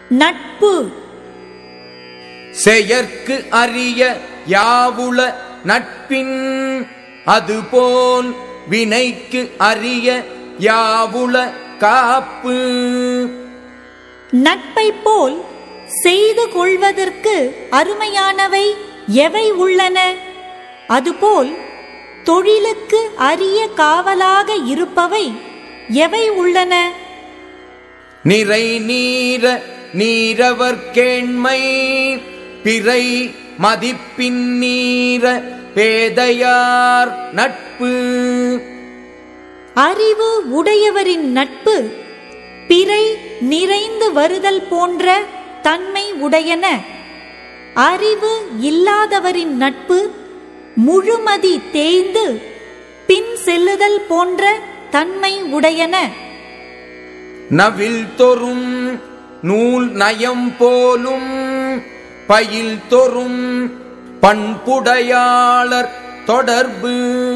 நட்பு செயற்கு அறிய யாவுள நட்பின் அதுபோல் வினைக்கு அறிய யாவுள காப்பு நட்பை போல் செய்து கொள்வதற்கு அருமையானவை எவை உள்ளன அதுபோல் தொழிலுக்கு அரிய காவலாக இருப்பவை எவை உள்ளன நிறை நீர நீரவர்கேண்மை பிறை மதிப்பின் நீர பேதையார் நட்பு அறிவு உடையவரின் நட்பு பிறை நிறைந்து வருதல் போன்ற தன்மை உடையன அறிவு இல்லாதவரின் நட்பு முழுமதி தேய்ந்து பின் செல்லுதல் போன்ற தன்மை உடையன நவில் தொறும் நூல் நயம் போலும் பயில் தொறும் பண்புடையாளர் தொடர்பு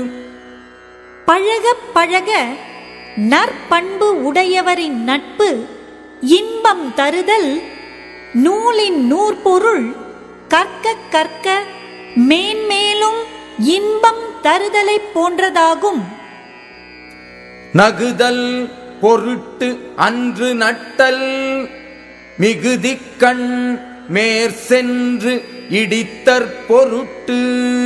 பழகப் பழக நற்பண்பு உடையவரின் நட்பு இன்பம் தருதல் நூலின் நூற்பொருள் கற்க கற்க மேன்மேலும் இன்பம் தருதலைப் போன்றதாகும் நகுதல் பொருட்டு அன்று நட்டல் மிகுதிக்கண் மேற் சென்று இடித்தற் பொருட்டு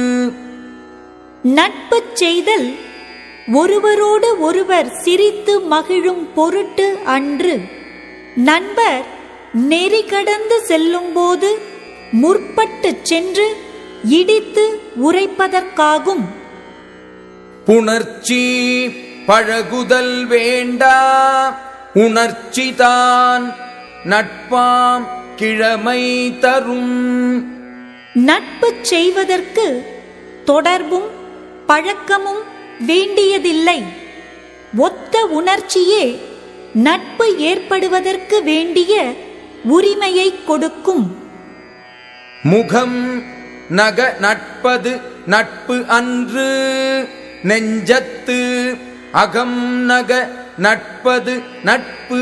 நட்பு செய்தல் ஒருவரோடு ஒருவர் சிரித்து மகிழும் பொருட்டு அன்று நண்பர் நெறி கடந்து செல்லும்போது முற்பட்டுச் சென்று இடித்து உரைப்பதற்காகும் புணர்ச்சி பழகுதல் வேண்டா உணர்ச்சிதான் நட்பாம் கிழமை தரும் நட்பு செய்வதற்கு தொடர்பும் பழக்கமும் வேண்டியதில்லை ஒத்த உணர்ச்சியே நட்பு ஏற்படுவதற்கு வேண்டிய உரிமையை கொடுக்கும் முகம் நக நட்பது நட்பு அன்று நெஞ்சத்து அகம் நக நட்பது நட்பு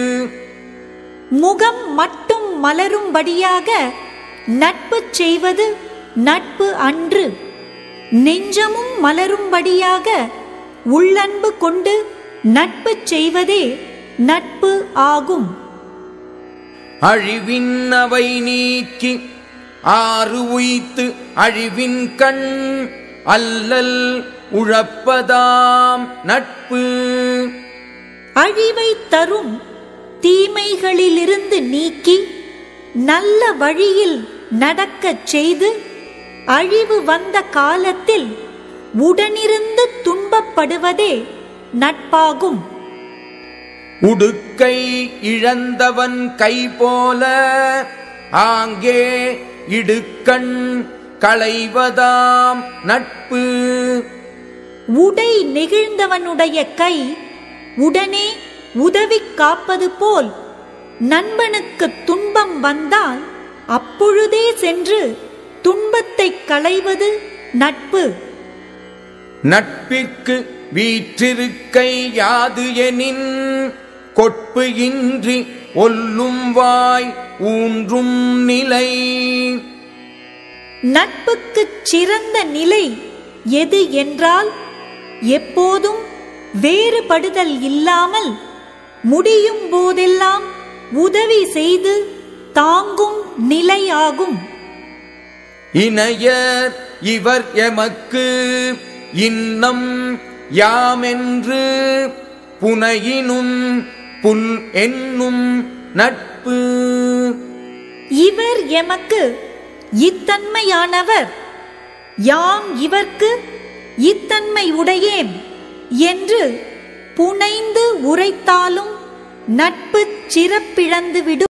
முகம் மட்டும் மலரும்படியாக நட்பு செய்வது நட்பு அன்று நெஞ்சமும் மலரும்படியாக உள்ளன்பு கொண்டு நட்பு செய்வதே நட்பு ஆகும் அழிவின் அவை நீக்கி ஆறு உய்த்து அழிவின் கண் அல்லல் உழப்பதாம் நட்பு அழிவை தரும் தீமைகளிலிருந்து நீக்கி நல்ல வழியில் நடக்கச் செய்து அழிவு வந்த காலத்தில் உடனிருந்து துன்பப்படுவதே நட்பாகும் உடுக்கை இழந்தவன் கை போல ஆங்கே இடுக்கண் களைவதாம் நட்பு உடை நெகிழ்ந்தவனுடைய கை உடனே உதவி காப்பது போல் நண்பனுக்கு துன்பம் வந்தால் அப்பொழுதே சென்று துன்பத்தை களைவது நட்பு நட்பிற்கு வீற்றிருக்கை யாது எனின் கொட்பு இன்றி ஒல்லும் வாய் ஊன்றும் நிலை நட்புக்குச் சிறந்த நிலை எது என்றால் எப்போதும் வேறுபடுதல் இல்லாமல் முடியும் போதெல்லாம் உதவி செய்து தாங்கும் நிலையாகும் இணையர் இவர் எமக்கு இன்னம் யாமென்று புனையினும் புல் என்னும் நட்பு இவர் எமக்கு இத்தன்மையானவர் யாம் இவர்க்கு இத்தன்மை உடையேம் என்று புனைந்து உரைத்தாலும் நட்பு சிறப்பிழந்துவிடும்